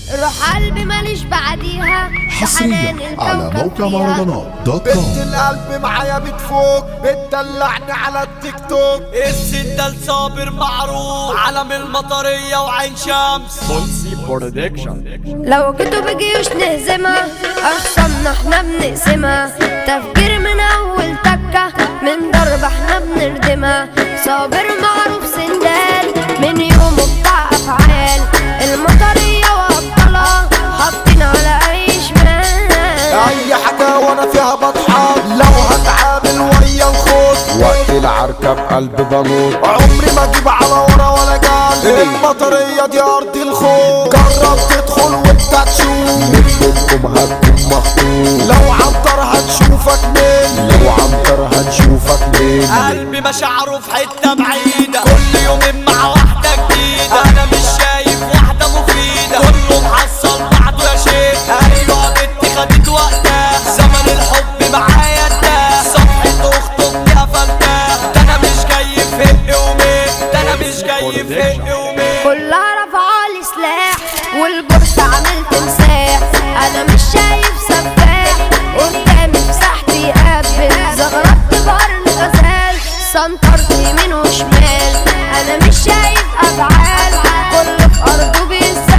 روح قلبي ماليش بعديها حصريا على موقع مهرجانات دوت بنت كوم القلب معايا بتفوق بتدلعني على التيك توك السندال صابر معروف علم المطرية وعين شمس بولسي برودكشن لو جيتوا بجيوش نهزمها أخصامنا احنا بنقسمها تفجير من أول تكة من ضرب احنا بنردمها صابر معروف سندال من يومه بتاع أفعال المطرية وأبطالها حاطين على أي شمال اي حاجة وانا فيها بضحك لو هتعامل ويا الخوض وقت العركة بقلب بنوط عمري ما اجيب على ورا ولا جال المطرية دي ارض الخوف جرب تدخل وانت تشوف منكم هتكون مخطوط لو عنتر هنشوفك مين لو عنتر هنشوفك مين قلبي مشاعره في حتة بعيدة كل يوم مع واحدة جديدة أنا مش شايف واحدة مفيدة كله محصل بعضه يا شيخ أيوة بنتي خدت وقتها زمن الحب معايا انتهى صفحة أخته قفلتها ده أنا مش جاي في هق وميت ده أنا مش جاي في هق وميت كلها رفعالي سلاح والبورصة عامل تمساح انا مش شايف سفاح قدامي مساحتي يقبل زغرطت بقرن غزال سنطرت يمين وشمال انا مش شايف افعال كله في ارضه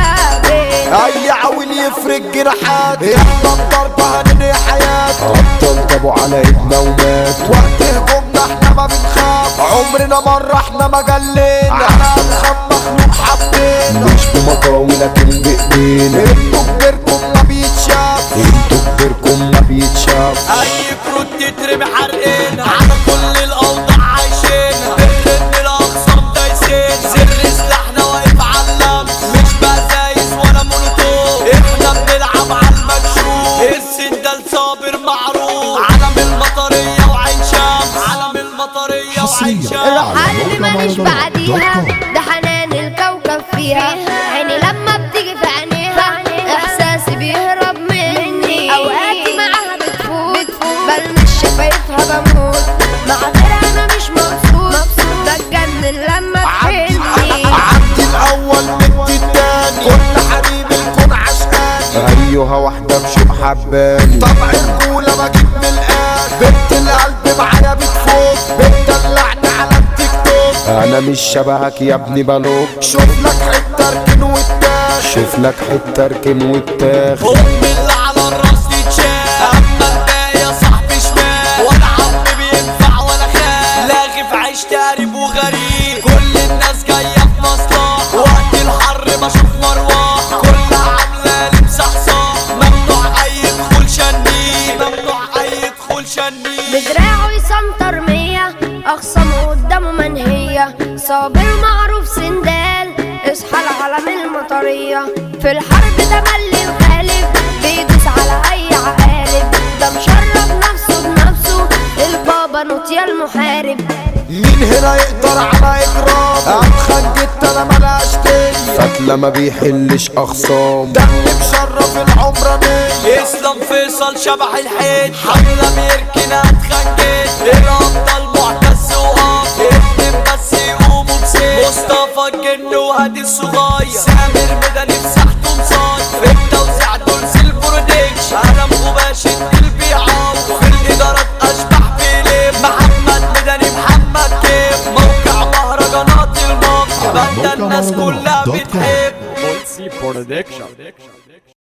بيستقبل اي عويل يفرق جناحات يلا الضرب هننهي حياة ابطال جابوا على ايدنا ومات وقت هجومنا احنا ما بنخاف عمرنا مرة احنا ما جلينا على ادخل مخلوق حبينا مش بمطاوي لكن بايدينا انتوا كبيركم ما بيتشاف انتوا كبيركم ما بيتشاف اي كروت تترمي حرقنا على كل الاوضاع عايشينها بنرن الاخصام دايسين سر سلاحنا واقف على اللمس مش بزايز ولا مولوتوف احنا بنلعب على المكشوف السندال صابر معروف علم المطرية وعين شمس علم المطرية وعين حصريا شمس روح قلبي موقع ماليش مهرجانات دوت بعديها كوم. ده حنان الكوكب فيها عيني لما بتيجي في عينيها احساسي بيهرب مني اوقاتي معاها بتفوت بل مش شفايفها بموت مع غيرها انا مش مبسوط بتجنن لما تحني عندي الاول مدي التاني كل حبيب الكون عشقاني ايها واحدة بشوق حباني طبع الرجولة بجيب من الاخر بنت القلب معايا بتفوق بتدلعني على التيك توك انا مش شبهك يا ابني بلوك شوف لك حتة اركن واتاخ شوف لك حتة اركن واتاخ امي اللي على الراس تتشاف اما الباقي يا صاحبي شمال ولا عم بينفع ولا خال لاغي في عيش تقريب وغريب كل الناس جايه في مصلحه وقت الحر بشوف مروح كلها عامله لبس حصان ممنوع اي دخول شني ممنوع اي دخول شني بدراعه يسنطر مية أخصامه قدامه منهية صابر معروف سندال اصحى العالم المطرية في الحرب ده ملي وغالب بيدوس على أي عقالب ده مشرف نفسه بنفسه البابا نوتيا المحارب مين هنا يقدر على اجرام اتخن جدا انا ملهاش تاني فتلة ما بيحلش اخصام ده اللي مشرف العمرانية اسلام فيصل شبح الحيط حملة بيركنها اتخنجت الابطال معتز وقف اتنين بس يقوموا بسيط مصطفى الجن وهادي الصغير سامر مدني في ساحته مصاير في التوزيع دول سيل برودكشن انا مغباش اللي بيعاور في الادارات اشبح بليم محمد مدني محمد كيف موقع مهرجانات المصر على بدا موقع الناس مهرجانات كلها دوت كوم. بتحب بولسي برودكشن